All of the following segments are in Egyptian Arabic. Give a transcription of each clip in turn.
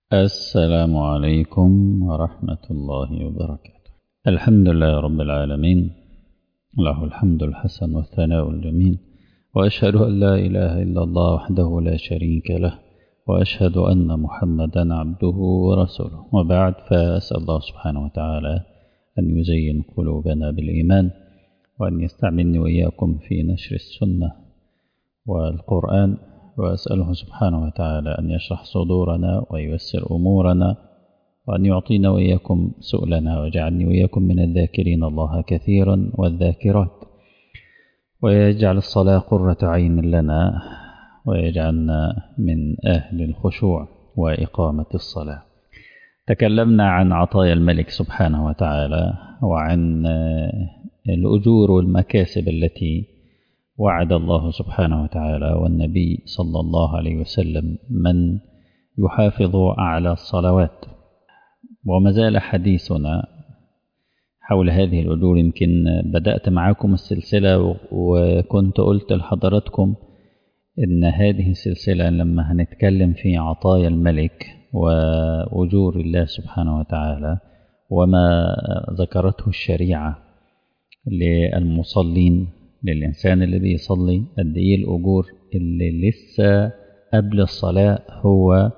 السلام عليكم ورحمة الله وبركاته الحمد لله رب العالمين له الحمد الحسن والثناء الجميل وأشهد أن لا إله إلا الله وحده لا شريك له وأشهد أن محمدا عبده ورسوله وبعد فأسأل الله سبحانه وتعالى أن يزين قلوبنا بالإيمان وأن يستعملني وإياكم في نشر السنة والقرآن وأسأله سبحانه وتعالى أن يشرح صدورنا وييسر أمورنا وأن يعطينا وإياكم سؤلنا ويجعلني وإياكم من الذاكرين الله كثيرا والذاكرات ويجعل الصلاة قرة عين لنا ويجعلنا من أهل الخشوع وإقامة الصلاة تكلمنا عن عطايا الملك سبحانه وتعالى وعن الأجور والمكاسب التي وعد الله سبحانه وتعالى والنبي صلى الله عليه وسلم من يحافظ على الصلوات وما زال حديثنا حول هذه الأجور يمكن بدأت معاكم السلسلة وكنت قلت لحضراتكم إن هذه السلسلة لما هنتكلم في عطايا الملك وأجور الله سبحانه وتعالى وما ذكرته الشريعة للمصلين للإنسان اللي بيصلي قد إيه الأجور اللي لسه قبل الصلاة هو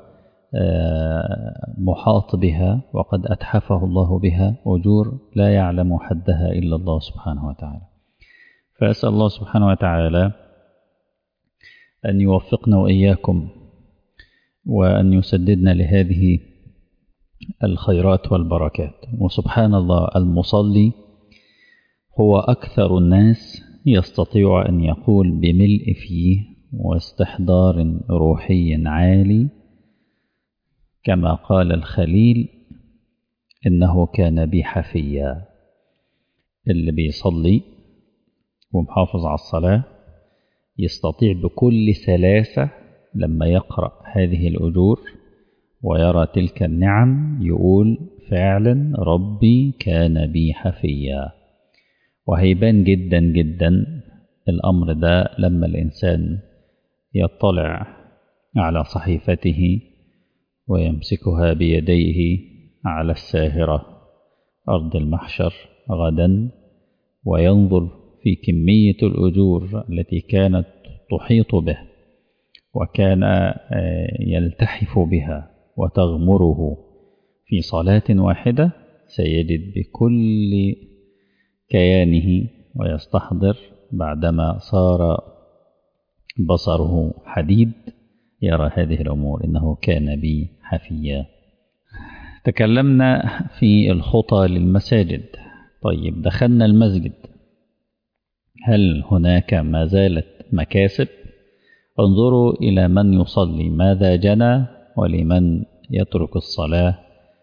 محاط بها وقد أتحفه الله بها أجور لا يعلم حدها إلا الله سبحانه وتعالى فأسأل الله سبحانه وتعالى أن يوفقنا وإياكم وأن يسددنا لهذه الخيرات والبركات وسبحان الله المصلي هو أكثر الناس يستطيع أن يقول بملء فيه واستحضار روحي عالي كما قال الخليل إنه كان بي حفيا اللي بيصلي ومحافظ على الصلاة يستطيع بكل سلاسة لما يقرأ هذه الأجور ويرى تلك النعم يقول فعلا ربي كان بي حفيا وهيبان جدا جدا الأمر ده لما الإنسان يطلع على صحيفته ويمسكها بيديه على الساهرة أرض المحشر غدا وينظر في كمية الأجور التي كانت تحيط به وكان يلتحف بها وتغمره في صلاة واحدة سيجد بكل كيانه ويستحضر بعدما صار بصره حديد يرى هذه الأمور إنه كان بي حفيا تكلمنا في الخطى للمساجد طيب دخلنا المسجد هل هناك ما زالت مكاسب انظروا إلى من يصلي ماذا جنى ولمن يترك الصلاة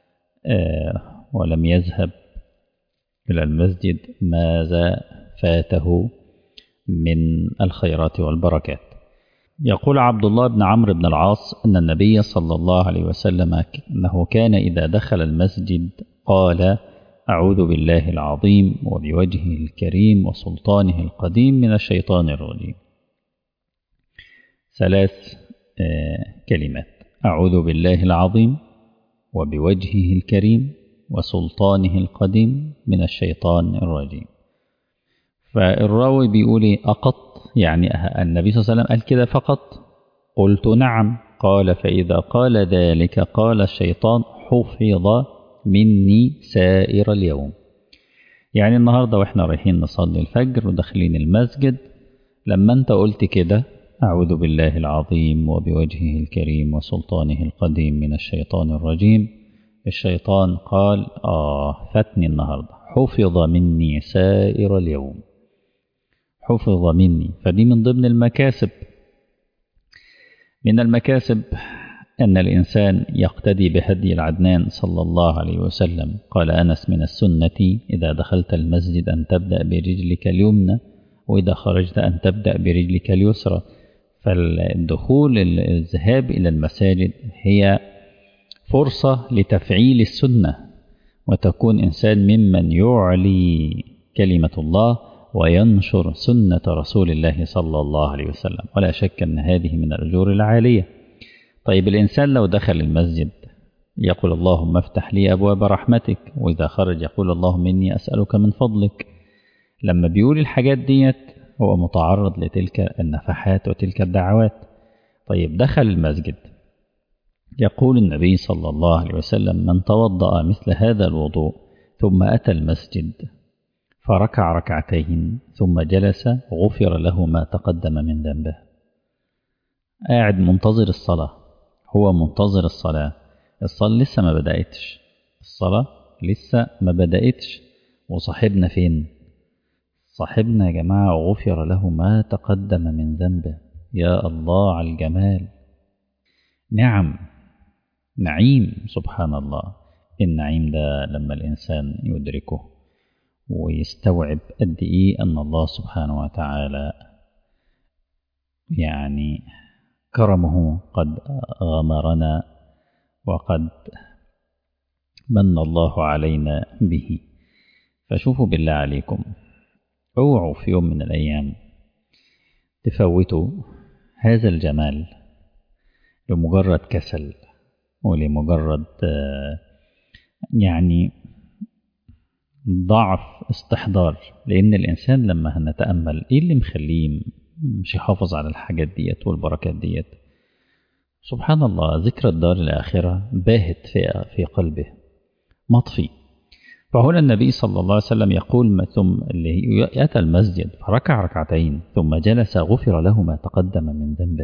ولم يذهب إلى المسجد ماذا فاته من الخيرات والبركات يقول عبد الله بن عمرو بن العاص أن النبي صلى الله عليه وسلم أنه كان إذا دخل المسجد قال أعوذ بالله العظيم وبوجهه الكريم وسلطانه القديم من الشيطان الرجيم ثلاث كلمات أعوذ بالله العظيم وبوجهه الكريم وسلطانه القديم من الشيطان الرجيم فالراوي بيقول أقط يعني النبي صلى الله عليه وسلم قال كده فقط قلت نعم قال فإذا قال ذلك قال الشيطان حفظ مني سائر اليوم يعني النهاردة وإحنا رايحين نصلي الفجر وداخلين المسجد لما أنت قلت كده أعوذ بالله العظيم وبوجهه الكريم وسلطانه القديم من الشيطان الرجيم الشيطان قال آه فاتني النهاردة حفظ مني سائر اليوم حفظ مني فدي من ضمن المكاسب من المكاسب أن الإنسان يقتدي بهدي العدنان صلى الله عليه وسلم قال أنس من السنة إذا دخلت المسجد أن تبدأ برجلك اليمنى وإذا خرجت أن تبدأ برجلك اليسرى فالدخول الذهاب إلى المساجد هي فرصة لتفعيل السنة وتكون إنسان ممن يعلي كلمة الله وينشر سنة رسول الله صلى الله عليه وسلم ولا شك أن هذه من الأجور العالية طيب الإنسان لو دخل المسجد يقول اللهم افتح لي أبواب رحمتك وإذا خرج يقول اللهم إني أسألك من فضلك لما بيقول الحاجات ديت هو متعرض لتلك النفحات وتلك الدعوات طيب دخل المسجد يقول النبي صلى الله عليه وسلم من توضأ مثل هذا الوضوء ثم أتى المسجد فركع ركعتين ثم جلس غفر له ما تقدم من ذنبه قاعد منتظر الصلاة هو منتظر الصلاة الصلاة لسه ما بدأتش الصلاة لسه ما بدأتش وصاحبنا فين صاحبنا يا جماعة غفر له ما تقدم من ذنبه يا الله على الجمال نعم نعيم سبحان الله النعيم ده لما الإنسان يدركه ويستوعب قد إيه أن الله سبحانه وتعالى يعني كرمه قد غمرنا وقد من الله علينا به فشوفوا بالله عليكم اوعوا في يوم من الأيام تفوتوا هذا الجمال لمجرد كسل ولمجرد يعني ضعف استحضار لأن الإنسان لما هنتأمل إيه اللي مخليه مش يحافظ على الحاجات ديت والبركات ديت سبحان الله ذكر الدار الآخرة باهت في, في قلبه مطفي فهنا النبي صلى الله عليه وسلم يقول ثم اللي أتى المسجد فركع ركعتين ثم جلس غفر له ما تقدم من ذنبه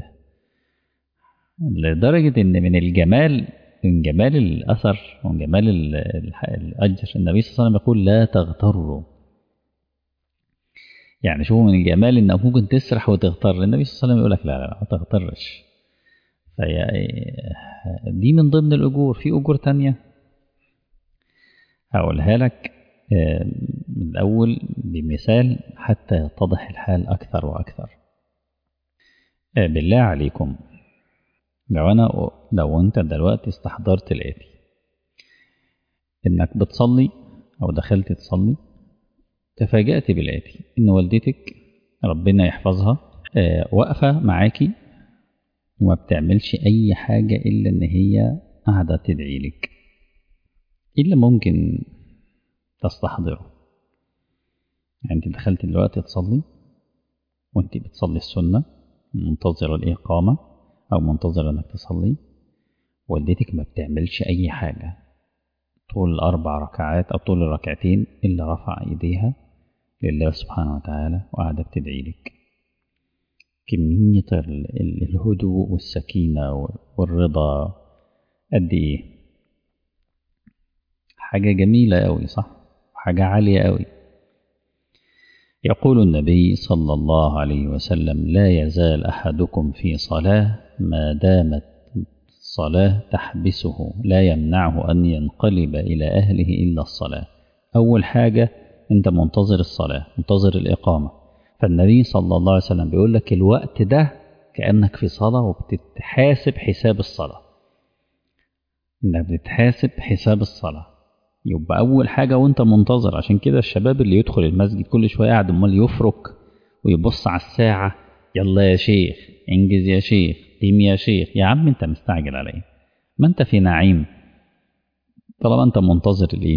لدرجة إن من الجمال من جمال الأثر ومن جمال الأجر النبي صلى الله عليه وسلم يقول لا تغتروا يعني شوفوا من الجمال إنك ممكن تسرح وتغتر النبي صلى الله عليه وسلم يقول لك لا لا لا ما تغترش فهي دي من ضمن الأجور في أجور تانية هقولها لك من الأول بمثال حتى يتضح الحال أكثر وأكثر بالله عليكم لو أنا لو أنت دلوقتي استحضرت الآتي إنك بتصلي أو دخلت تصلي تفاجأت بالآتي إن والدتك ربنا يحفظها واقفة معاكي وما بتعملش أي حاجة إلا إن هي قاعدة تدعي لك إلا ممكن تستحضره يعني أنت دخلت دلوقتي تصلي وأنت بتصلي السنة منتظرة الإقامة أو منتظرة إنك تصلي والدتك ما بتعملش أي حاجة طول الأربع ركعات أو طول الركعتين إلا رفع إيديها لله سبحانه وتعالى وقاعدة بتدعي لك كمية الهدوء والسكينة والرضا قد إيه حاجة جميلة أوي صح حاجة عالية أوي يقول النبي صلى الله عليه وسلم لا يزال أحدكم في صلاة ما دامت الصلاة تحبسه لا يمنعه أن ينقلب إلى أهله إلا الصلاة أول حاجة أنت منتظر الصلاة منتظر الإقامة فالنبي صلى الله عليه وسلم بيقول لك الوقت ده كأنك في صلاة وبتتحاسب حساب الصلاة إنك بتتحاسب حساب الصلاة يبقى أول حاجة وأنت منتظر عشان كده الشباب اللي يدخل المسجد كل شوية قاعد أمال يفرك ويبص على الساعة يلا يا شيخ انجز يا شيخ قيم يا شيخ يا عم أنت مستعجل على إيه ما أنت في نعيم طالما أنت منتظر الإيه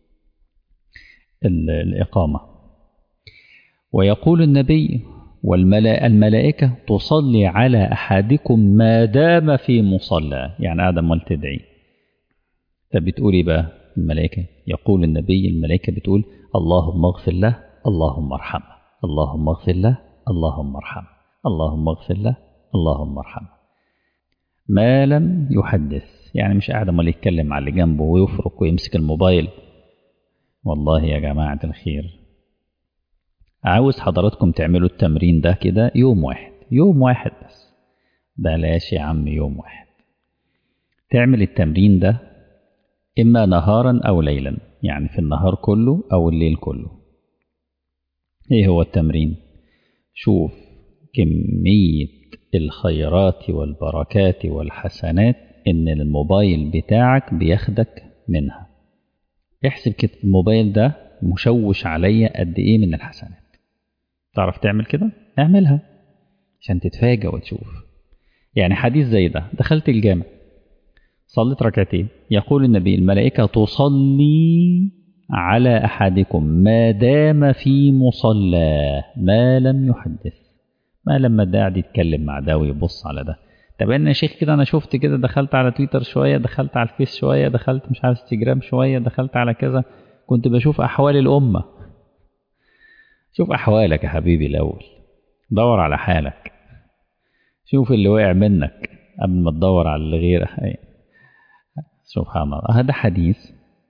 الإقامة ويقول النبي والملائكة تصلي على أحدكم ما دام في مصلى يعني قاعد أمال تدعي فبتقولي بقى الملائكة يقول النبي الملائكة بتقول اللهم اغفر له اللهم ارحمه اللهم اغفر له اللهم ارحمه اللهم اغفر له اللهم ارحمه ما لم يحدث يعني مش قاعد امال يتكلم على اللي جنبه ويفرك ويمسك الموبايل والله يا جماعة الخير عاوز حضراتكم تعملوا التمرين ده كده يوم واحد يوم واحد بس بلاش يا عم يوم واحد تعمل التمرين ده إما نهارا أو ليلا يعني في النهار كله أو الليل كله إيه هو التمرين شوف كمية الخيرات والبركات والحسنات إن الموبايل بتاعك بياخدك منها احسب كده الموبايل ده مشوش عليا قد إيه من الحسنات تعرف تعمل كده اعملها عشان تتفاجأ وتشوف يعني حديث زي ده دخلت الجامع صليت ركعتين يقول النبي الملائكة تصلي على أحدكم ما دام في مصلاه ما لم يحدث ما لما ده قاعد يتكلم مع ده ويبص على ده طب انا يا شيخ كده انا شفت كده دخلت على تويتر شويه دخلت على الفيس شويه دخلت مش عارف انستجرام شويه دخلت على كذا كنت بشوف احوال الامه شوف احوالك يا حبيبي الاول دور على حالك شوف اللي وقع منك قبل ما تدور على اللي غيره سبحان الله هذا حديث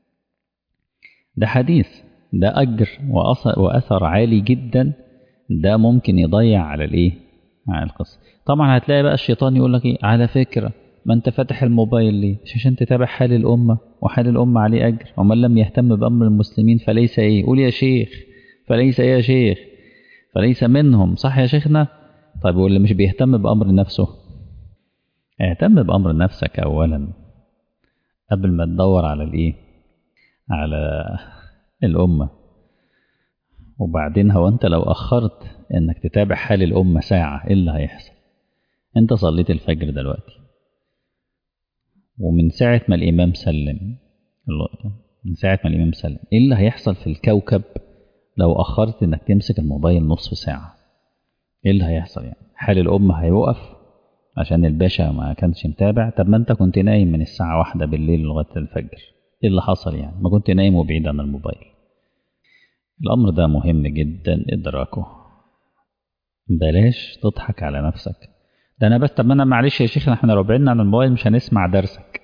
ده حديث ده أجر وأثر عالي جدا ده ممكن يضيع على الإيه؟ على القصة طبعا هتلاقي بقى الشيطان يقول لك إيه على فكرة ما أنت فاتح الموبايل ليه؟ مش عشان تتابع حال الأمة وحال الأمة عليه أجر ومن لم يهتم بأمر المسلمين فليس إيه؟ قول يا شيخ فليس إيه يا شيخ فليس منهم صح يا شيخنا؟ طيب واللي مش بيهتم بأمر نفسه اهتم بأمر نفسك أولا قبل ما تدور على الإيه؟ على الأمة وبعدين هو أنت لو أخرت إنك تتابع حال الأمة ساعة إيه اللي هيحصل أنت صليت الفجر دلوقتي ومن ساعة ما الإمام سلم من ساعة ما الإمام سلم إيه اللي هيحصل في الكوكب لو أخرت إنك تمسك الموبايل نصف ساعة إيه اللي هيحصل يعني حال الأمة هيوقف عشان الباشا ما كانش متابع طب ما أنت كنت نايم من الساعة واحدة بالليل لغاية الفجر ايه اللي حصل يعني ما كنت نايم وبعيد عن الموبايل الامر ده مهم جدا ادراكه بلاش تضحك على نفسك ده انا بس طب انا معلش يا شيخ احنا لو بعدنا عن الموبايل مش هنسمع درسك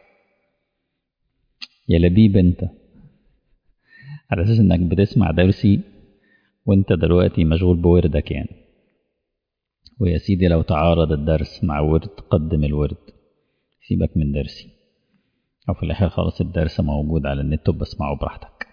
يا لبيب انت على اساس انك بتسمع درسي وانت دلوقتي مشغول بوردك يعني ويا سيدي لو تعارض الدرس مع ورد قدم الورد سيبك من درسي أو في الآخر خلاص الدرس موجود على النت وبسمعه براحتك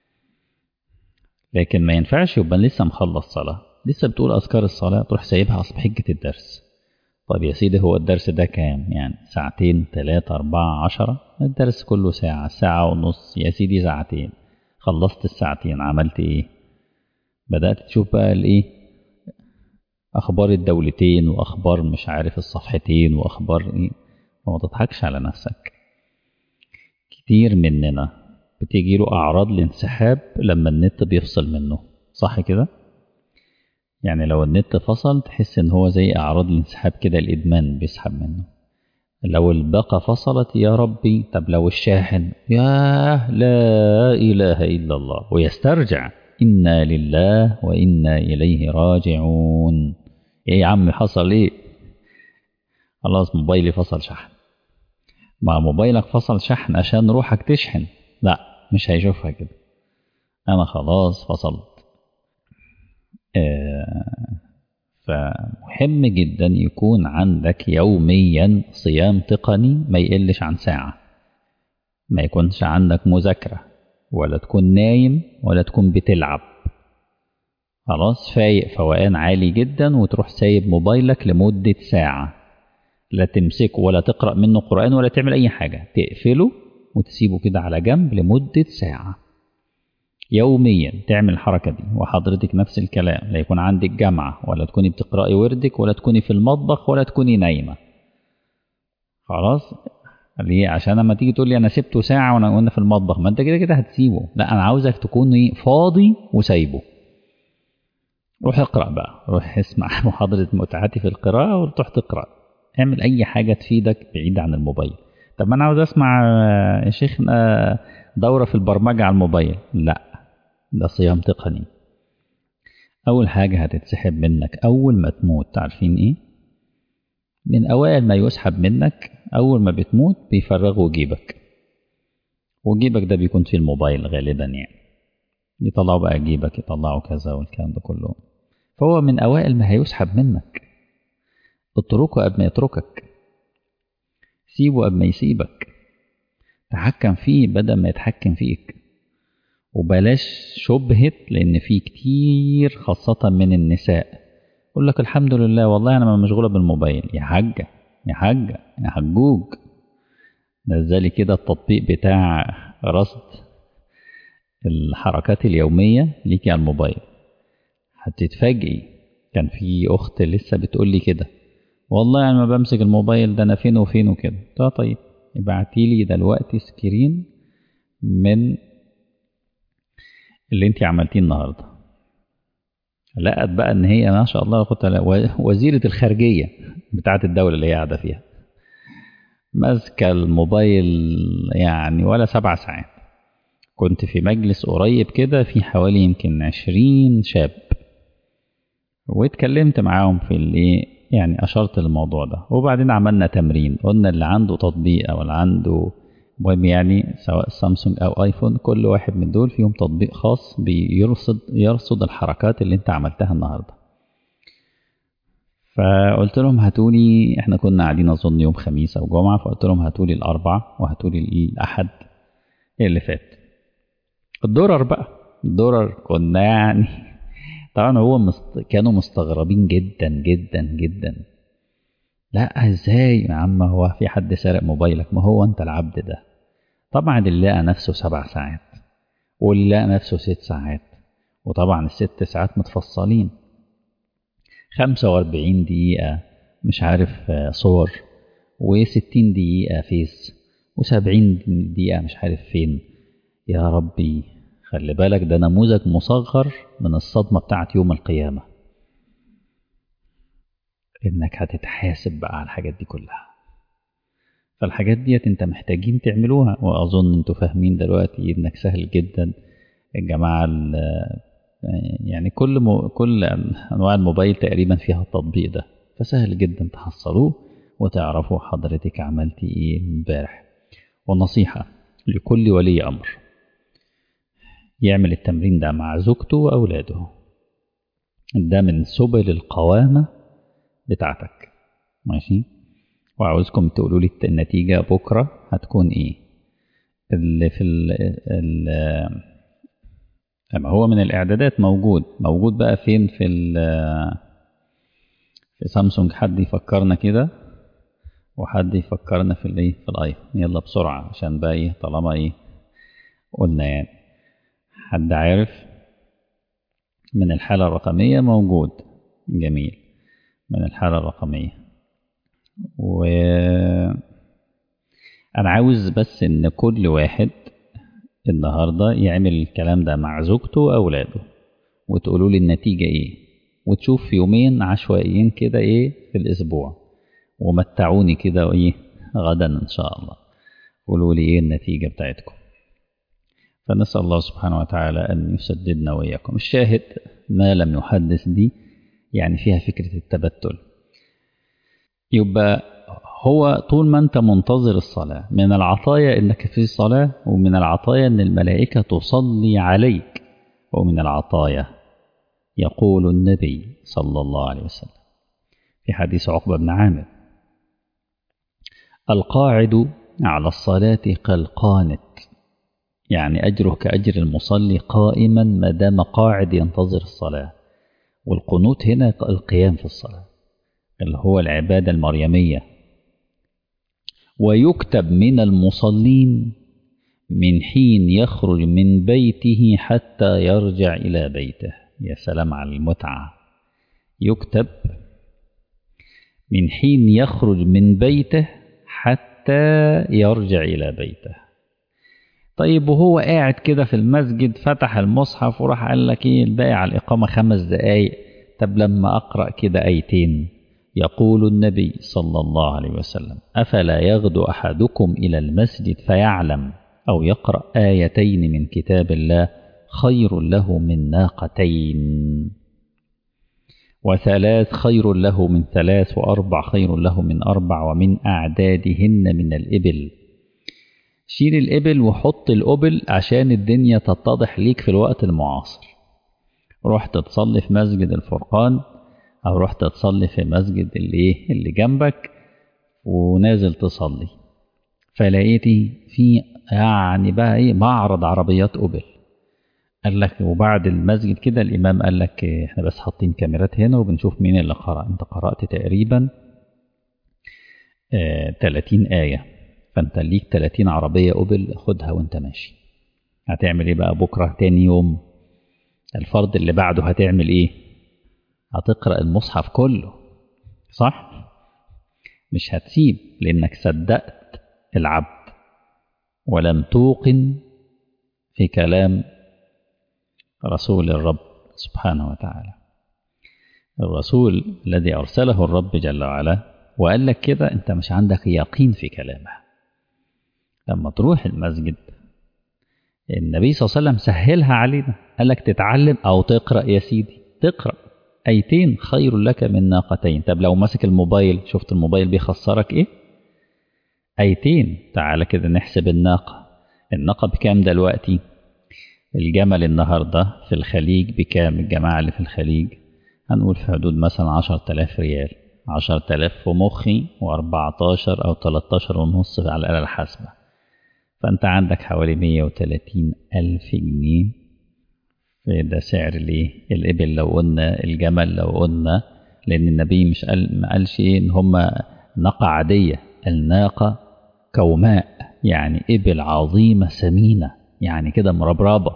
لكن ما ينفعش يبقى لسه مخلص صلاة لسه بتقول أذكار الصلاة تروح سايبها أصل حجة الدرس طب يا سيدي هو الدرس ده كام يعني ساعتين تلاتة أربعة عشرة الدرس كله ساعة ساعة ونص يا سيدي ساعتين خلصت الساعتين عملت إيه بدأت تشوف بقى الإيه أخبار الدولتين وأخبار مش عارف الصفحتين وأخبار إيه وما تضحكش على نفسك كتير مننا بتيجي له أعراض الانسحاب لما النت بيفصل منه صح كده؟ يعني لو النت فصل تحس ان هو زي أعراض الانسحاب كده الإدمان بيسحب منه لو الباقة فصلت يا ربي طب لو الشاحن يا لا إله إلا الله ويسترجع إنا لله وإنا إليه راجعون إيه يا عم حصل إيه خلاص موبايلي فصل شحن مع موبايلك فصل شحن عشان روحك تشحن لا مش هيشوفها كده انا خلاص فصلت آه فمهم جدا يكون عندك يوميا صيام تقني ما يقلش عن ساعة ما يكونش عندك مذاكرة ولا تكون نايم ولا تكون بتلعب خلاص فايق فوقان عالي جدا وتروح سايب موبايلك لمدة ساعة لا تمسكه ولا تقرأ منه قرآن ولا تعمل أي حاجة تقفله وتسيبه كده على جنب لمدة ساعة يوميا تعمل الحركة دي وحضرتك نفس الكلام لا يكون عندك جامعة ولا تكوني بتقرأي وردك ولا تكوني في المطبخ ولا تكوني نايمة خلاص ليه عشان لما تيجي تقول لي انا سبته ساعه وانا وانا في المطبخ ما انت كده كده هتسيبه لا انا عاوزك تكون ايه فاضي وسايبه روح اقرا بقى روح اسمع محاضره متعتي في القراءه وتروح تقرا اعمل اي حاجه تفيدك بعيد عن الموبايل طب ما انا عاوز اسمع يا شيخ دوره في البرمجه على الموبايل لا ده صيام تقني اول حاجه هتتسحب منك اول ما تموت عارفين ايه من اوائل ما يسحب منك اول ما بتموت بيفرغوا جيبك وجيبك ده بيكون فيه الموبايل غالبا يعني يطلعوا بقى جيبك يطلعوا كذا والكلام ده كله فهو من اوائل ما هيسحب منك اتركه قبل ما يتركك سيبه قبل ما يسيبك تحكم فيه بدل ما يتحكم فيك وبلاش شبهة لأن في كتير خاصة من النساء يقول لك الحمد لله والله أنا مشغولة بالموبايل يا حاجة يا حاجة يا حجوج نزلي كده التطبيق بتاع رصد الحركات اليومية ليكي على الموبايل هتتفاجئي كان في أخت لسه بتقول لي كده والله أنا ما بمسك الموبايل ده أنا فين وفين وكده طيب ابعتي لي دلوقتي سكرين من اللي انت عملتيه النهارده لقت بقى ان هي ما شاء الله كنت وزيره الخارجيه بتاعه الدوله اللي هي قاعده فيها ماسكه الموبايل يعني ولا سبع ساعات كنت في مجلس قريب كده في حوالي يمكن عشرين شاب واتكلمت معاهم في الايه يعني اشرت للموضوع ده وبعدين عملنا تمرين قلنا اللي عنده تطبيق او اللي عنده المهم يعني سواء سامسونج او ايفون كل واحد من دول فيهم تطبيق خاص بيرصد يرصد الحركات اللي انت عملتها النهارده فقلت لهم هاتوا لي احنا كنا قاعدين اظن يوم خميس او جمعه فقلت لهم هاتوا لي الاربع وهاتوا لي الاحد اللي فات الدولار بقى الدولار كنا يعني طبعا هو مست... كانوا مستغربين جدا جدا جدا لا ازاي يا عم هو في حد سرق موبايلك ما هو انت العبد ده طبعا اللي لقى نفسه سبع ساعات واللي لقى نفسه ست ساعات وطبعا الست ساعات متفصلين خمسة واربعين دقيقة مش عارف صور وستين دقيقة فيس وسبعين دقيقة مش عارف فين يا ربي خلي بالك ده نموذج مصغر من الصدمة بتاعت يوم القيامة انك هتتحاسب بقى على الحاجات دي كلها فالحاجات ديت انت محتاجين تعملوها واظن انتوا فاهمين دلوقتي انك سهل جدا الجماعة يعني كل م... كل انواع الموبايل تقريبا فيها التطبيق ده فسهل جدا تحصلوه وتعرفوا حضرتك عملتي ايه امبارح والنصيحة لكل ولي امر يعمل التمرين ده مع زوجته واولاده ده من سبل القوامه بتاعتك ماشي وعاوزكم تقولوا لي النتيجة بكرة هتكون ايه اللي في ال ال اما هو من الاعدادات موجود موجود بقى فين في ال في سامسونج حد يفكرنا كده وحد يفكرنا في الايه في الايفون يلا بسرعة عشان بقى ايه طالما ايه قلنا يعني حد عارف من الحالة الرقمية موجود جميل من الحالة الرقمية و أنا عاوز بس إن كل واحد النهاردة يعمل الكلام ده مع زوجته وأولاده وتقولوا لي النتيجة إيه وتشوف في يومين عشوائيين كده إيه في الأسبوع ومتعوني كده وإيه غدا إن شاء الله قولوا لي إيه النتيجة بتاعتكم فنسأل الله سبحانه وتعالى أن يسددنا وإياكم الشاهد ما لم يحدث دي يعني فيها فكرة التبتل يبقى هو طول ما أنت منتظر الصلاة من العطايا إنك في الصلاة ومن العطايا أن الملائكة تصلي عليك ومن العطايا يقول النبي صلى الله عليه وسلم في حديث عقبة بن عامر القاعد على الصلاة كالقانت يعني أجره كأجر المصلي قائما ما دام قاعد ينتظر الصلاة والقنوت هنا القيام في الصلاة اللي هو العبادة المريمية ويكتب من المصلين من حين يخرج من بيته حتى يرجع إلى بيته يا سلام على المتعة يكتب من حين يخرج من بيته حتى يرجع إلى بيته طيب وهو قاعد كده في المسجد فتح المصحف وراح قال لك ايه الباقي على الإقامة خمس دقايق طب لما أقرأ كده آيتين يقول النبي صلى الله عليه وسلم أفلا يغدو أحدكم إلى المسجد فيعلم أو يقرأ آيتين من كتاب الله خير له من ناقتين وثلاث خير له من ثلاث وأربع خير له من أربع ومن أعدادهن من الإبل شيل الإبل وحط الأبل عشان الدنيا تتضح ليك في الوقت المعاصر رحت تصلي في مسجد الفرقان أو رحت تصلي في مسجد اللي, اللي جنبك ونازل تصلي فلقيتي في يعني بقى ايه معرض عربيات أبل قال لك وبعد المسجد كده الإمام قال لك احنا بس حاطين كاميرات هنا وبنشوف مين اللي قرأ انت قرأت تقريبا آه 30 آية فانت ليك 30 عربية أبل خدها وانت ماشي هتعمل ايه بقى بكرة تاني يوم الفرض اللي بعده هتعمل ايه هتقرأ المصحف كله صح مش هتسيب لانك صدقت العبد ولم توقن في كلام رسول الرب سبحانه وتعالى الرسول الذي أرسله الرب جل وعلا وقال لك كده أنت مش عندك يقين في كلامه لما تروح المسجد النبي صلى الله عليه وسلم سهلها علينا قال لك تتعلم أو تقرأ يا سيدي تقرأ أيتين خير لك من ناقتين طب لو ماسك الموبايل شفت الموبايل بيخسرك إيه أيتين تعالى كده نحسب الناقة الناقة بكام دلوقتي الجمل النهاردة في الخليج بكام الجماعة اللي في الخليج هنقول في حدود مثلا عشر تلاف ريال عشر تلاف في مخي وأربعتاشر أو تلاتاشر ونص على الآلة الحاسبة فأنت عندك حوالي مية وتلاتين ألف جنيه ده سعر ليه الإبل لو قلنا الجمل لو قلنا لأن النبي مش قال ما قالش إيه إن هما ناقة عادية الناقة كوماء يعني إبل عظيمة سمينة يعني كده مربربة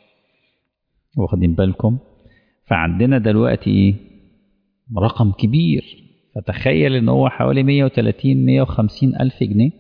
واخدين بالكم فعندنا دلوقتي إيه رقم كبير فتخيل إن هو حوالي 130 150 ألف جنيه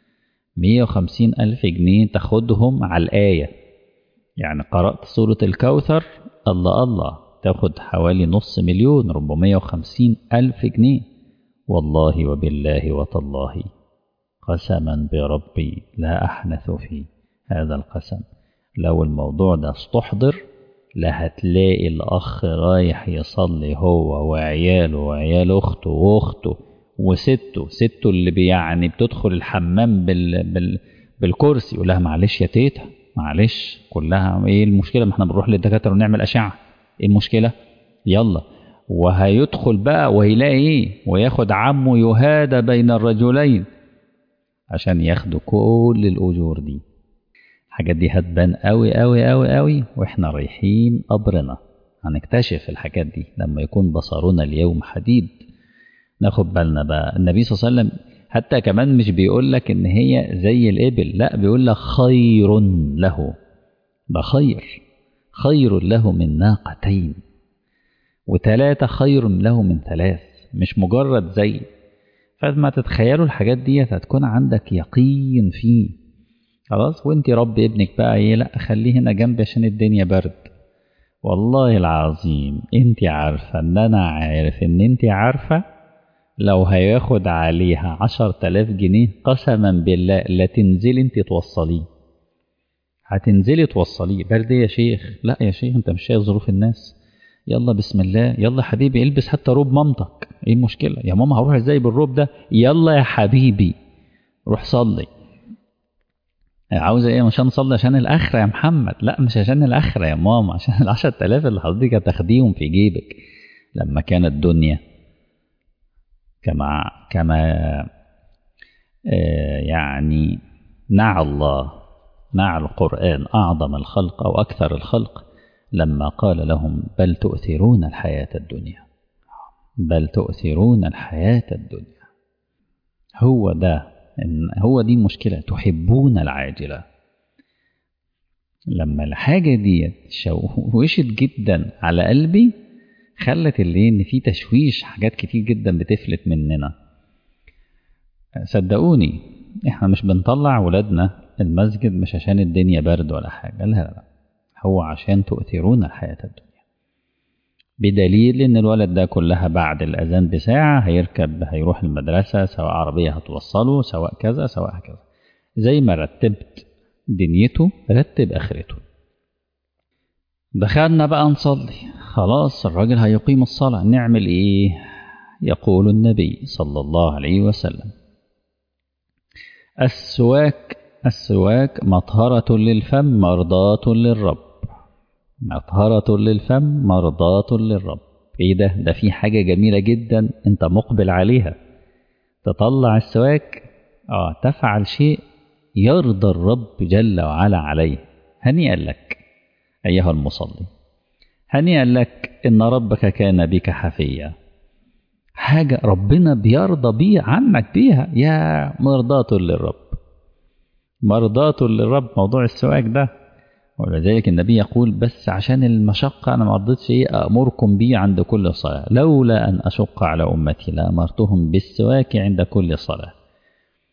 150 ألف جنيه تاخدهم على الآية يعني قرأت سورة الكوثر الله الله تاخد حوالي نص مليون 450 ألف جنيه والله وبالله وتالله قسما بربي لا أحنث في هذا القسم لو الموضوع ده استحضر لا هتلاقي الأخ رايح يصلي هو وعياله وعيال أخته وأخته وسته سته اللي يعني بتدخل الحمام بال بال بالكرسي يقول لها معلش يا تيتا معلش كلها ايه المشكله ما احنا بنروح للدكاتره ونعمل اشعه ايه المشكله يلا وهيدخل بقى وهيلاقي ايه وياخد عمه يهادى بين الرجلين عشان ياخدوا كل الاجور دي الحاجات دي هتبان قوي قوي قوي قوي واحنا رايحين قبرنا هنكتشف الحاجات دي لما يكون بصرنا اليوم حديد ناخد بالنا بقى النبي صلى الله عليه وسلم حتى كمان مش بيقول لك ان هي زي الابل لا بيقول لك خير له ده خير خير له من ناقتين وثلاثة خير له من ثلاث مش مجرد زي فلما تتخيلوا الحاجات دي هتكون عندك يقين فيه خلاص وانت رب ابنك بقى ايه لا خليه هنا جنبي عشان الدنيا برد والله العظيم انت عارفة ان انا عارف ان انت عارفة لو هياخد عليها عشر تلاف جنيه قسما بالله لا تنزلي انت توصليه هتنزلي توصليه برد يا شيخ لا يا شيخ انت مش شايف ظروف الناس يلا بسم الله يلا حبيبي البس حتى روب مامتك ايه المشكله يا ماما هروح ازاي بالروب ده يلا يا حبيبي روح صلي عاوزه ايه عشان نصلي عشان الاخره يا محمد لا مش عشان الاخره يا ماما عشان العشر تلاف اللي حضرتك هتاخديهم في جيبك لما كانت الدنيا كما كما آه يعني نعى الله نعى القرآن أعظم الخلق أو أكثر الخلق لما قال لهم بل تؤثرون الحياة الدنيا بل تؤثرون الحياة الدنيا هو ده هو دي المشكلة تحبون العاجلة لما الحاجة دي شوشت جدا على قلبي خلت اللي ان في تشويش حاجات كتير جدا بتفلت مننا صدقوني احنا مش بنطلع ولادنا المسجد مش عشان الدنيا برد ولا حاجة لا لا لا هو عشان تؤثرون الحياة الدنيا بدليل ان الولد ده كلها بعد الاذان بساعة هيركب هيروح المدرسة سواء عربية هتوصله سواء كذا سواء كذا زي ما رتبت دنيته رتب اخرته دخلنا بقى نصلي خلاص الراجل هيقيم الصلاة نعمل ايه يقول النبي صلى الله عليه وسلم السواك السواك مطهرة للفم مرضاة للرب مطهرة للفم مرضاة للرب ايه ده ده في حاجة جميلة جدا انت مقبل عليها تطلع السواك اه تفعل شيء يرضى الرب جل وعلا عليه هنيئا لك أيها المصلي هنيئا لك إن ربك كان بك حفيا حاجة ربنا بيرضى بيه عنك بيها يا مرضاة للرب مرضاة للرب موضوع السواك ده ولذلك النبي يقول بس عشان المشقة أنا ما رضيتش إيه أمركم بيه عند كل صلاة لولا أن أشق على أمتي لأمرتهم بالسواك عند كل صلاة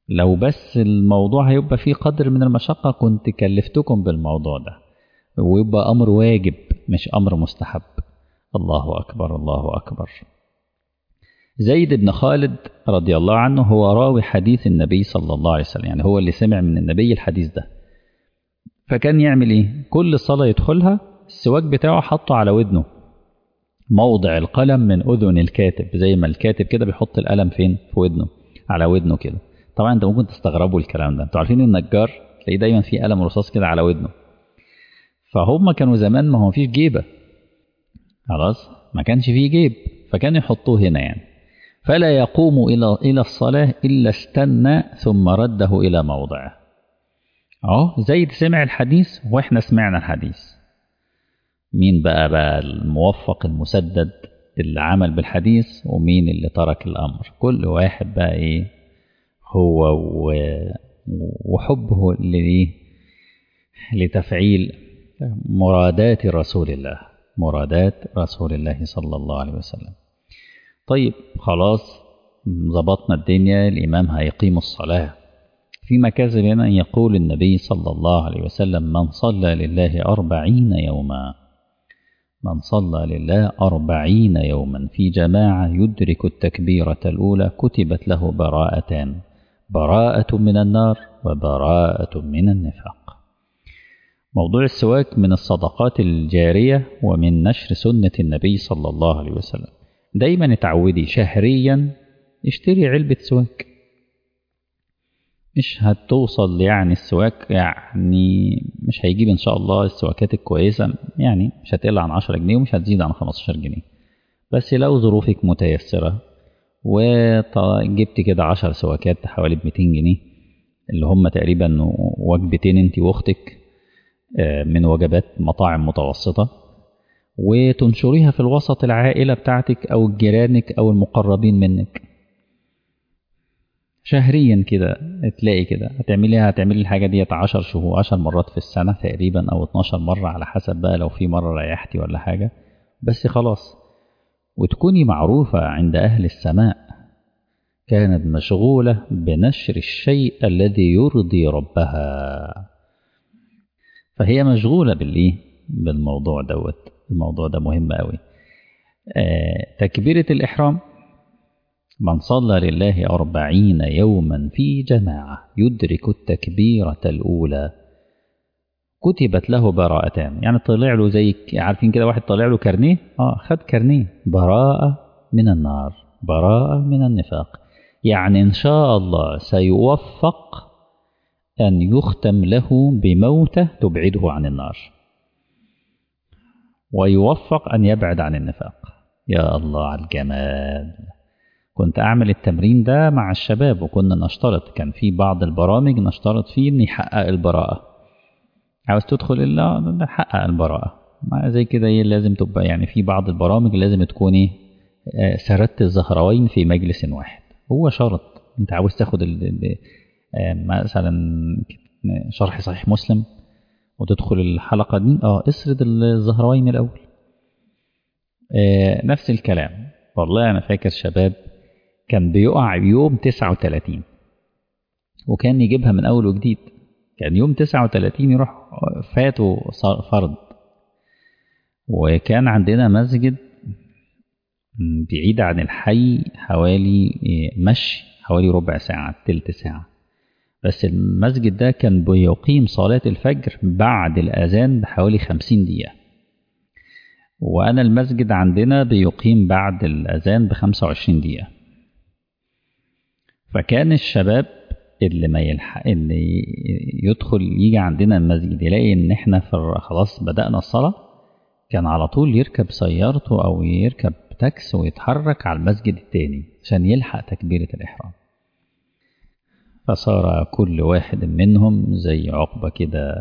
لو بس الموضوع هيبقى فيه قدر من المشقة كنت كلفتكم بالموضوع ده ويبقى أمر واجب مش أمر مستحب الله أكبر الله أكبر زيد بن خالد رضي الله عنه هو راوي حديث النبي صلى الله عليه وسلم يعني هو اللي سمع من النبي الحديث ده فكان يعمل ايه كل صلاة يدخلها السواك بتاعه حطه على ودنه موضع القلم من أذن الكاتب زي ما الكاتب كده بيحط القلم فين في ودنه على ودنه كده طبعا انت ممكن تستغربوا الكلام ده انتوا عارفين النجار تلاقيه دايما في قلم رصاص كده على ودنه فهم كانوا زمان ما هو فيش جيبه خلاص ما كانش فيه جيب فكانوا يحطوه هنا يعني فلا يقوم إلى إلى الصلاة إلا استنى ثم رده إلى موضعه أهو زيد سمع الحديث وإحنا سمعنا الحديث مين بقى بقى الموفق المسدد اللي عمل بالحديث ومين اللي ترك الأمر كل واحد بقى إيه هو و... وحبه لإيه لتفعيل مرادات رسول الله مرادات رسول الله صلى الله عليه وسلم طيب خلاص ظبطنا الدنيا الإمام هيقيم الصلاة في مكاسب هنا أن يقول النبي صلى الله عليه وسلم من صلى لله أربعين يوما من صلى لله أربعين يوما في جماعة يدرك التكبيرة الأولى كتبت له براءتان براءة من النار وبراءة من النفاق موضوع السواك من الصدقات الجارية ومن نشر سنة النبي صلى الله عليه وسلم دايما اتعودي شهريا اشتري علبة سواك مش هتوصل يعني السواك يعني مش هيجيب ان شاء الله السواكات الكويسة يعني مش هتقل عن 10 جنيه ومش هتزيد عن 15 جنيه بس لو ظروفك متيسرة وجبت كده 10 سواكات حوالي ب 200 جنيه اللي هم تقريبا وجبتين انت واختك من وجبات مطاعم متوسطة وتنشريها في الوسط العائلة بتاعتك أو جيرانك أو المقربين منك شهريا كده تلاقي كده هتعمليها هتعملي الحاجة ديت 10 شهور 10 مرات في السنة تقريبا أو 12 مرة على حسب بقى لو في مرة ريحتي ولا حاجة بس خلاص وتكوني معروفة عند أهل السماء كانت مشغولة بنشر الشيء الذي يرضي ربها فهي مشغولة بالإيه؟ بالموضوع دوت الموضوع ده مهم قوي آه تكبيرة الإحرام من صلى لله أربعين يوما في جماعة يدرك التكبيرة الأولى كتبت له براءتان يعني طلع له زي عارفين كده واحد طلع له كارنيه اه خد كارنيه براءة من النار براءة من النفاق يعني إن شاء الله سيوفق أن يختم له بموتة تبعده عن النار ويوفق أن يبعد عن النفاق يا الله على الجمال كنت أعمل التمرين ده مع الشباب وكنا نشترط كان في بعض البرامج نشترط فيه أن يحقق البراءة عاوز تدخل إلا حقق البراءة زي كده ايه لازم تبقى يعني في بعض البرامج لازم تكوني سردت الزهروين في مجلس واحد هو شرط انت عاوز تاخد مثلا شرح صحيح مسلم وتدخل الحلقة دي اه اسرد الزهروين الأول آه نفس الكلام والله أنا فاكر شباب كان بيقع يوم 39 وكان يجيبها من أول وجديد كان يوم 39 يروح فاته فرض وكان عندنا مسجد بعيد عن الحي حوالي مشي حوالي ربع ساعة تلت ساعة بس المسجد ده كان بيقيم صلاة الفجر بعد الأذان بحوالي خمسين دقيقة وأنا المسجد عندنا بيقيم بعد الأذان بخمسة وعشرين دقيقة فكان الشباب اللي ما يلحق اللي يدخل يجي عندنا المسجد يلاقي ان احنا في خلاص بدأنا الصلاة كان على طول يركب سيارته او يركب تاكس ويتحرك على المسجد التاني عشان يلحق تكبيرة الإحرام فصار كل واحد منهم زي عقبة كده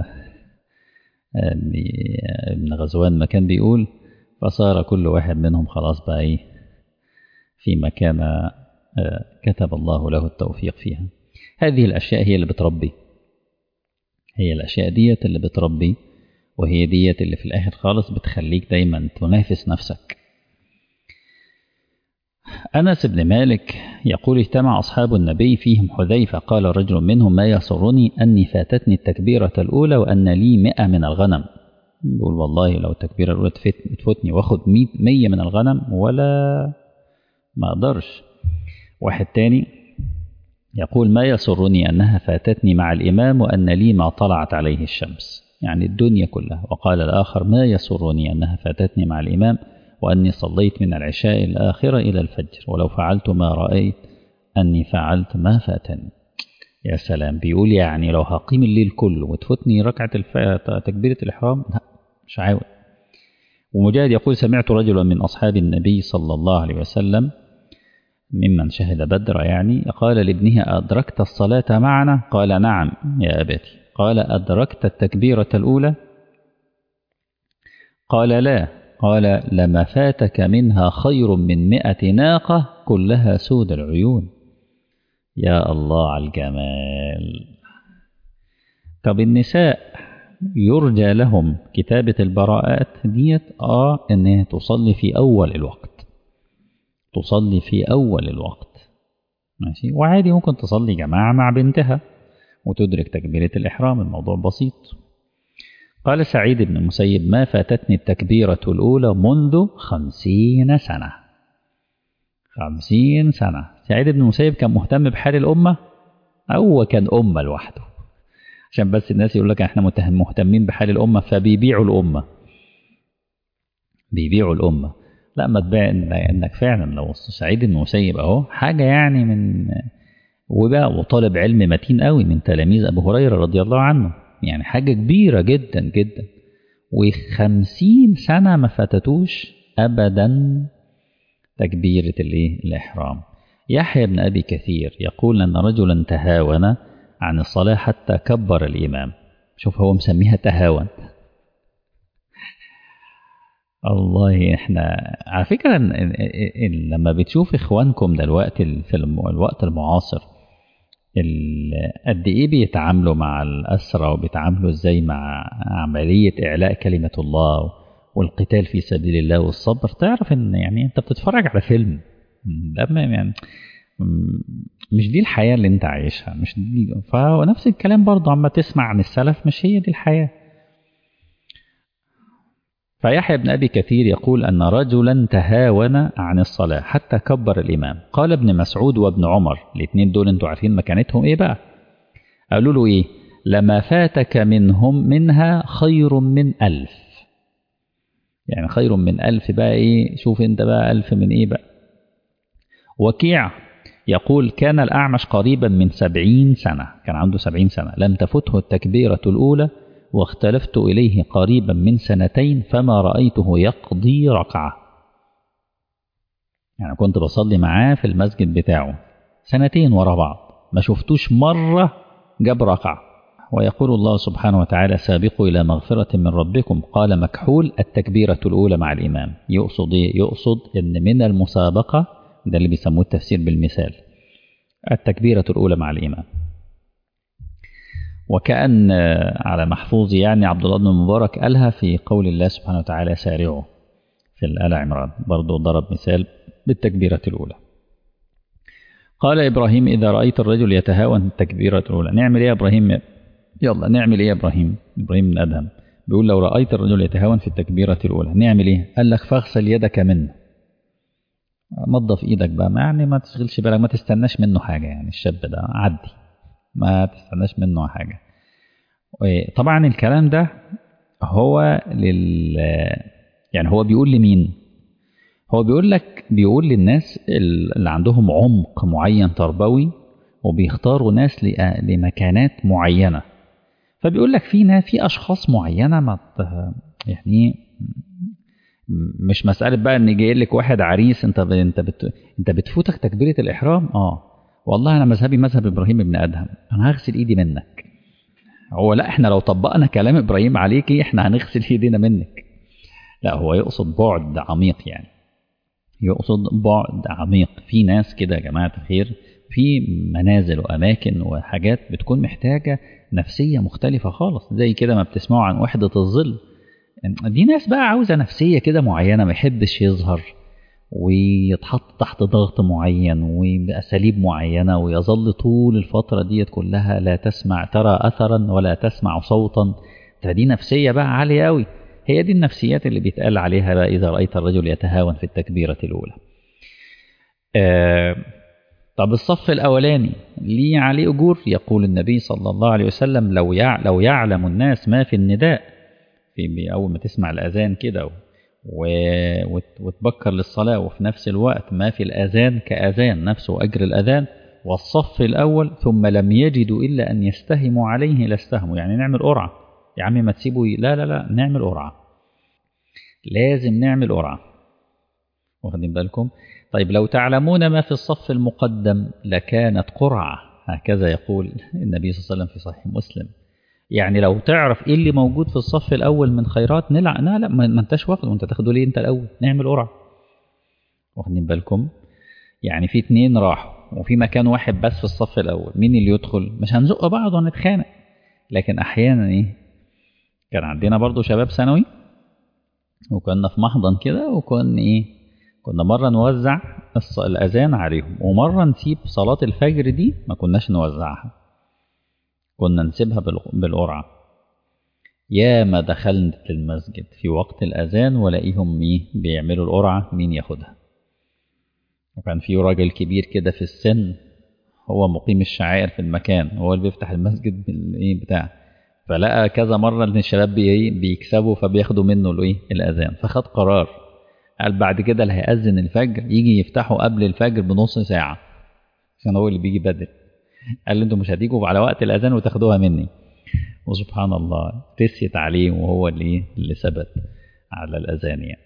ابن غزوان ما كان بيقول فصار كل واحد منهم خلاص بقى ايه في مكان كتب الله له التوفيق فيها هذه الأشياء هي اللي بتربي هي الأشياء ديت اللي بتربي وهي ديت اللي في الآخر خالص بتخليك دايما تنافس نفسك أنس بن مالك يقول اجتمع أصحاب النبي فيهم حذيفة قال رجل منهم ما يسرني أني فاتتني التكبيرة الأولى وأن لي مئة من الغنم يقول والله لو التكبيرة الأولى تفوتني واخد مية من الغنم ولا ما أقدرش واحد تاني يقول ما يسرني أنها فاتتني مع الإمام وأن لي ما طلعت عليه الشمس يعني الدنيا كلها وقال الآخر ما يسرني أنها فاتتني مع الإمام وأني صليت من العشاء الآخرة إلى الفجر ولو فعلت ما رأيت أني فعلت ما فاتني يا سلام بيقول يعني لو هقيم الليل كله وتفوتني ركعة الف... تكبيرة الإحرام لا مش عاوز ومجاهد يقول سمعت رجلا من أصحاب النبي صلى الله عليه وسلم ممن شهد بدر يعني قال لابنه أدركت الصلاة معنا قال نعم يا أبتي قال أدركت التكبيرة الأولى قال لا قال لما فاتك منها خير من مئة ناقة كلها سود العيون يا الله على الجمال طب النساء يرجى لهم كتابة البراءات ديت آه إنها تصلي في أول الوقت تصلي في أول الوقت ماشي وعادي ممكن تصلي جماعة مع بنتها وتدرك تكبيرة الإحرام الموضوع بسيط قال سعيد بن المسيب ما فاتتني التكبيرة الأولى منذ خمسين سنة خمسين سنة سعيد بن المسيب كان مهتم بحال الأمة أو كان أمة لوحده عشان بس الناس يقول لك احنا مهتمين بحال الأمة فبيبيعوا الأمة بيبيعوا الأمة لا ما تبيع انك فعلا لو سعيد بن المسيب اهو حاجة يعني من وبقى وطالب علم متين قوي من تلاميذ أبو هريرة رضي الله عنه يعني حاجة كبيرة جدا جدا وخمسين سنة ما فاتتوش أبدا تكبيرة الإيه الإحرام يحيى بن أبي كثير يقول أن رجلا تهاون عن الصلاة حتى كبر الإمام شوف هو مسميها تهاون الله احنا على فكرة إن إن لما بتشوف اخوانكم دلوقتي في الوقت المعاصر قد ايه بيتعاملوا مع الأسرى وبيتعاملوا ازاي مع عملية إعلاء كلمة الله والقتال في سبيل الله والصبر تعرف ان يعني انت بتتفرج على فيلم لما يعني مش دي الحياة اللي انت عايشها مش دي فنفس الكلام برضه عما تسمع عن السلف مش هي دي الحياة فيحيى بن أبي كثير يقول أن رجلا تهاون عن الصلاة حتى كبر الإمام قال ابن مسعود وابن عمر الاثنين دول انتوا عارفين مكانتهم ايه بقى قالوا له ايه لما فاتك منهم منها خير من ألف يعني خير من ألف بقى ايه شوف انت بقى ألف من ايه بقى وكيع يقول كان الأعمش قريبا من سبعين سنة كان عنده سبعين سنة لم تفته التكبيرة الأولى واختلفت إليه قريبا من سنتين فما رأيته يقضي ركعة يعني كنت بصلي معاه في المسجد بتاعه سنتين ورا بعض ما شفتوش مرة جاب ركعة ويقول الله سبحانه وتعالى سابقوا إلى مغفرة من ربكم قال مكحول التكبيرة الأولى مع الإمام يقصد إيه؟ يقصد إن من المسابقة ده اللي بيسموه التفسير بالمثال التكبيرة الأولى مع الإمام وكأن على محفوظ يعني عبد الله بن المبارك قالها في قول الله سبحانه وتعالى سارعوا في الآل عمران برضو ضرب مثال بالتكبيرة الأولى قال إبراهيم إذا رأيت الرجل يتهاون التكبيرة الأولى نعمل إيه يا إبراهيم يلا نعمل إيه يا إبراهيم إبراهيم بن أدهم بيقول لو رأيت الرجل يتهاون في التكبيرة الأولى نعمل إيه قال لك فاغسل يدك منه نظف إيدك بقى يعني ما تشغلش بالك ما تستناش منه حاجة يعني الشاب ده عدي ما تستناش منه حاجة طبعا الكلام ده هو لل يعني هو بيقول لمين هو بيقول لك بيقول للناس اللي عندهم عمق معين تربوي وبيختاروا ناس لمكانات معينة فبيقول لك في ناس في أشخاص معينة ما يعني مش مسألة بقى إن جاي لك واحد عريس أنت ب... أنت بت... أنت بتفوتك تكبيرة الإحرام أه والله أنا مذهبي مذهب إبراهيم بن أدهم أنا هغسل إيدي منك هو لا إحنا لو طبقنا كلام إبراهيم عليكي إحنا هنغسل إيدينا منك لا هو يقصد بعد عميق يعني يقصد بعد عميق في ناس كده يا جماعة الخير في منازل وأماكن وحاجات بتكون محتاجة نفسية مختلفة خالص زي كده ما بتسمعوا عن وحدة الظل دي ناس بقى عاوزة نفسية كده معينة ما يحبش يظهر ويتحط تحت ضغط معين وبأساليب معينة ويظل طول الفترة ديت كلها لا تسمع ترى أثرا ولا تسمع صوتا فدي نفسية بقى عالية قوي هي دي النفسيات اللي بيتقال عليها بقى إذا رأيت الرجل يتهاون في التكبيرة الأولى آه طب الصف الأولاني ليه عليه أجور يقول النبي صلى الله عليه وسلم لو يع لو يعلم الناس ما في النداء في أول ما تسمع الأذان كده وتبكر للصلاة وفي نفس الوقت ما في الأذان كأذان نفسه أجر الأذان والصف الأول ثم لم يجدوا إلا أن يستهموا عليه لاستهموا يعني نعمل قرعة يا عمي ما تسيبوا لا لا لا نعمل قرعة لازم نعمل قرعة واخدين بالكم طيب لو تعلمون ما في الصف المقدم لكانت قرعة هكذا يقول النبي صلى الله عليه وسلم في صحيح مسلم يعني لو تعرف ايه اللي موجود في الصف الاول من خيرات نلعب لا لا ما انتش واخده وانت تاخده ليه انت الاول نعمل قرعه واخدين بالكم يعني في اتنين راحوا وفي مكان واحد بس في الصف الاول مين اللي يدخل مش هنزق بعض ونتخانق لكن احيانا ايه كان عندنا برضو شباب ثانوي وكنا في محضن كده وكنا ايه كنا مرة نوزع الأذان عليهم ومرة نسيب صلاة الفجر دي ما كناش نوزعها كنا نسيبها بالقرعة يا ما دخلت المسجد في وقت الأذان ولاقيهم ايه بيعملوا القرعة مين ياخدها وكان في راجل كبير كده في السن هو مقيم الشعائر في المكان هو اللي بيفتح المسجد بالايه بتاع فلقى كذا مرة ان الشباب بي بيكسبوا فبياخدوا منه الايه الأذان فخد قرار قال بعد كده اللي هيأذن الفجر يجي يفتحوا قبل الفجر بنص ساعة عشان هو اللي بيجي بدري قال لي انتوا مش هتيجوا على وقت الاذان وتاخدوها مني وسبحان الله رسيت عليه وهو اللي اللي ثبت على الاذان يعني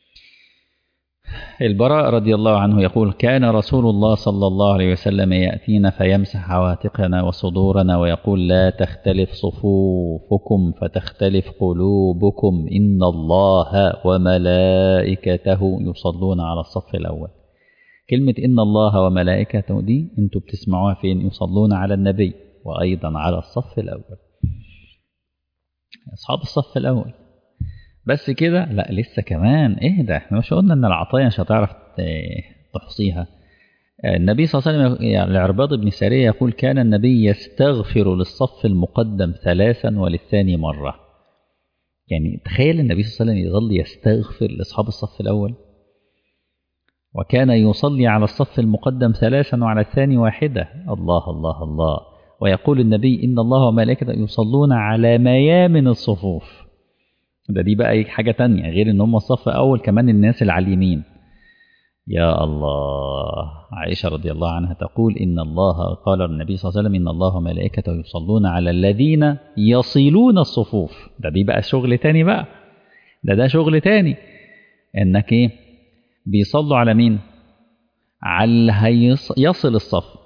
البراء رضي الله عنه يقول كان رسول الله صلى الله عليه وسلم يأتينا فيمسح عواتقنا وصدورنا ويقول لا تختلف صفوفكم فتختلف قلوبكم إن الله وملائكته يصلون على الصف الأول كلمة إن الله وملائكته دي انتوا بتسمعوها فين يصلون على النبي وأيضا على الصف الأول أصحاب الصف الأول بس كده لا لسه كمان ايه ده احنا مش قلنا ان العطايا مش هتعرف تحصيها النبي صلى الله عليه وسلم يعني العرباض بن سارية يقول كان النبي يستغفر للصف المقدم ثلاثا وللثاني مرة يعني تخيل النبي صلى الله عليه وسلم يظل يستغفر لأصحاب الصف الأول وكان يصلي على الصف المقدم ثلاثا وعلى الثاني واحدة الله الله الله ويقول النبي إن الله وملائكته يصلون على ميامن الصفوف ده دي بقى حاجة تانية غير ان هم الصف اول كمان الناس اللي على اليمين يا الله عائشة رضي الله عنها تقول إن الله قال النبي صلى الله عليه وسلم إن الله وملائكته يصلون على الذين يصلون الصفوف ده دي بقى شغل تاني بقى ده ده شغل تاني إنك إيه بيصلوا على مين على يصل الصف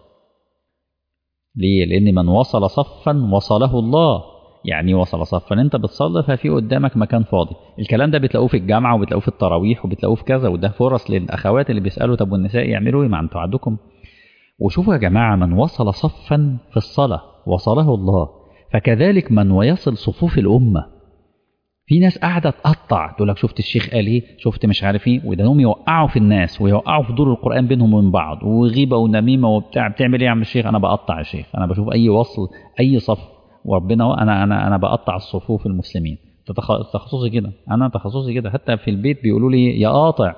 ليه لأن من وصل صفا وصله الله يعني وصل صفا انت بتصلي ففي قدامك مكان فاضي الكلام ده بتلاقوه في الجامعه وبتلاقوه في التراويح وبتلاقوه في كذا وده فرص للاخوات اللي بيسالوا طب والنساء يعملوا ايه ما انتوا عندكم وشوفوا يا جماعه من وصل صفا في الصلاه وصله الله فكذلك من ويصل صفوف الامه في ناس قاعده تقطع تقول لك شفت الشيخ قال ايه شفت مش عارف ايه وده هم يوقعوا في الناس ويوقعوا في دور القران بينهم وبين بعض وغيبه ونميمه وبتاع بتعمل ايه يا عم الشيخ انا بقطع يا شيخ انا بشوف اي وصل اي صف وربنا انا انا انا بقطع الصفوف المسلمين تخصصي كده انا تخصصي كده حتى في البيت بيقولوا لي يا قاطع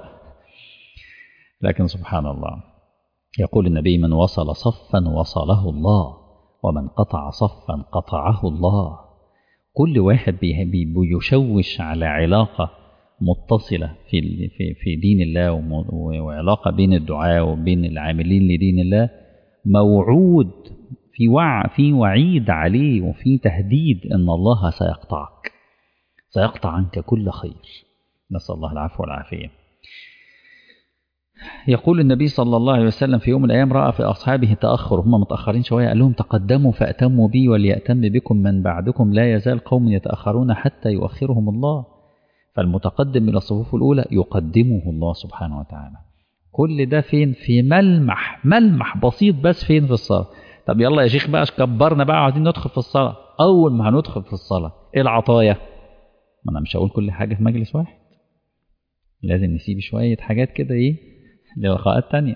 لكن سبحان الله يقول النبي من وصل صفا وصله الله ومن قطع صفا قطعه الله كل واحد بيشوش على علاقة متصلة في في في دين الله وعلاقة بين الدعاء وبين العاملين لدين الله موعود في وع في وعيد عليه وفي تهديد ان الله سيقطعك سيقطع عنك كل خير نسال الله العفو والعافيه يقول النبي صلى الله عليه وسلم في يوم من الايام راى في اصحابه تاخر هم متاخرين شويه قال لهم تقدموا فاتموا بي ولياتم بكم من بعدكم لا يزال قوم يتاخرون حتى يؤخرهم الله فالمتقدم الى الصفوف الاولى يقدمه الله سبحانه وتعالى كل ده فين في ملمح ملمح بسيط بس فين في الصلاه طب يلا يا شيخ بقى كبرنا بقى عايزين ندخل في الصلاة أول ما هندخل في الصلاة إيه العطايا؟ ما أنا مش هقول كل حاجة في مجلس واحد لازم نسيب شوية حاجات كده إيه للقاءات تانية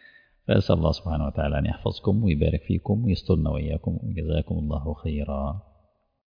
فأسأل الله سبحانه وتعالى أن يحفظكم ويبارك فيكم ويسترنا وإياكم وجزاكم الله خيرا